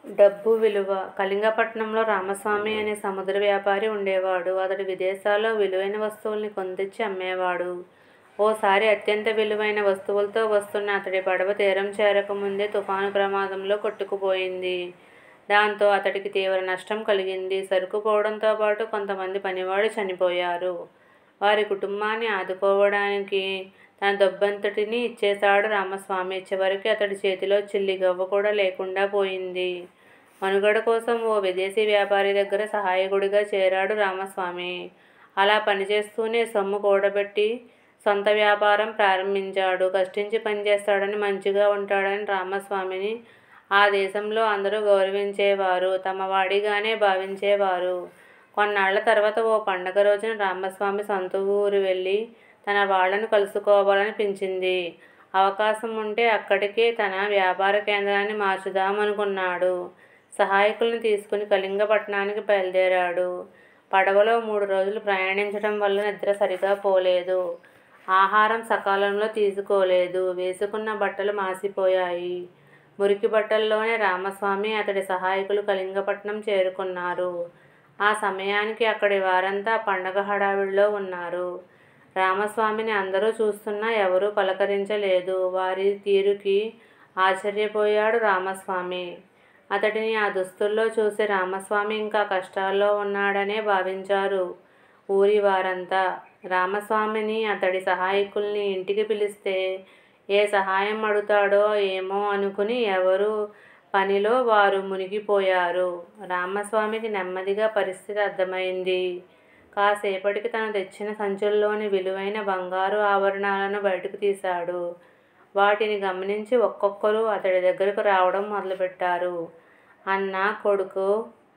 డబ్బు విలువ కళింగపట్నంలో రామస్వామి అనే సముద్ర వ్యాపారి ఉండేవాడు. అతడు విదేశాల్లో విలువైన వస్తువుల్ని కొనితెచ్చి అమ్మేవాడు. ఓసారి అత్యంత విలువైన వస్తువులతో వస్తున్న అతడి పడవ తీరం చేరకముందే తుఫాను ప్రమాదంలో కొట్టుకుపోయింది. దాంతో అతడికి తీవ్ర నష్టం కలిగింది. సరుకు పోవడంతో పాటు కొంతమంది పనివాళ్ళు చనిపోయారు. వారి కుటుంబాన్ని ఆదుకోవడానికి తన డబ్బంతటినీ ఇచ్చేశాడు రామస్వామి. చివరికి అతడి చేతిలో చిల్లిగవ్వ కూడా లేకుండా పోయింది. మనుగడ కోసం ఓ విదేశీ వ్యాపారి దగ్గర సహాయకుడిగా చేరాడు రామస్వామి. అలా పనిచేస్తూనే సొమ్ము కూడబెట్టి సొంత వ్యాపారం ప్రారంభించాడు. కష్టించి పనిచేస్తాడని, మంచిగా ఉంటాడని రామస్వామిని ఆ దేశంలో అందరూ గౌరవించేవారు. తమవాడిగానే భావించేవారు. కొన్నాళ్ళ తర్వాత ఓ పండగ రోజున రామస్వామి సొంత ఊరు వెళ్ళి తన వాళ్ళను కలుసుకోవాలనిపించింది. అవకాశం ఉంటే అక్కడికే తన వ్యాపార కేంద్రాన్ని మార్చుదామనుకున్నాడు. సహాయకుల్ని తీసుకుని కళింగపట్నానికి బయలుదేరాడు. పడవలో మూడు రోజులు ప్రయాణించటం వల్ల నిద్ర సరిగా పోలేదు. ఆహారం సకాలంలో తీసుకోలేదు. వేసుకున్న బట్టలు మాసిపోయాయి. మురికి బట్టల్లోనే రామస్వామి, అతడి సహాయకులు కళింగపట్నం చేరుకున్నారు. ఆ సమయానికి అక్కడి వారంతా పండగ హడావుడిలో ఉన్నారు. రామస్వామిని అందరూ చూస్తున్నా ఎవరూ పలకరించలేదు. వారి తీరుకి ఆశ్చర్యపోయాడు రామస్వామి. అతడిని ఆ దుస్తుల్లో చూసి రామస్వామి ఇంకా కష్టాల్లో ఉన్నాడనే భావించారు ఊరి వారంతా. రామస్వామిని, అతడి సహాయకుల్ని ఇంటికి పిలిస్తే ఏ సహాయం అడుగుతాడో ఏమో అనుకుని ఎవరి పనిలో వారు మునిగిపోయారు. రామస్వామికి నెమ్మదిగా పరిస్థితి అర్థమైంది. కాసేపటికి తను తెచ్చిన సంచుల్లోని విలువైన బంగారు ఆభరణాలను బయటకు తీశాడు. వాటిని గమనించి ఒక్కొక్కరు అతడి దగ్గరకు రావడం మొదలుపెట్టారు. అన్నా, కొడుకు,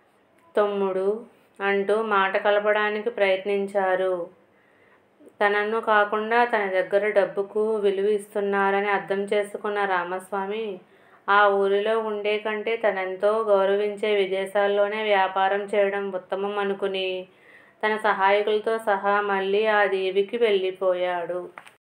తమ్ముడు అంటూ మాట కలపడానికి ప్రయత్నించారు. తనను కాకుండా తన దగ్గర డబ్బుకు విలువ ఇస్తున్నారని అర్థం చేసుకున్న రామస్వామి ఆ ఊరిలో ఉండే కంటే తనెంతో గౌరవించే విదేశాల్లోనే వ్యాపారం చేయడం ఉత్తమం అనుకుని తన సహాయకులతో సహా మళ్ళీ ఆ దీవికి వెళ్ళిపోయాడు.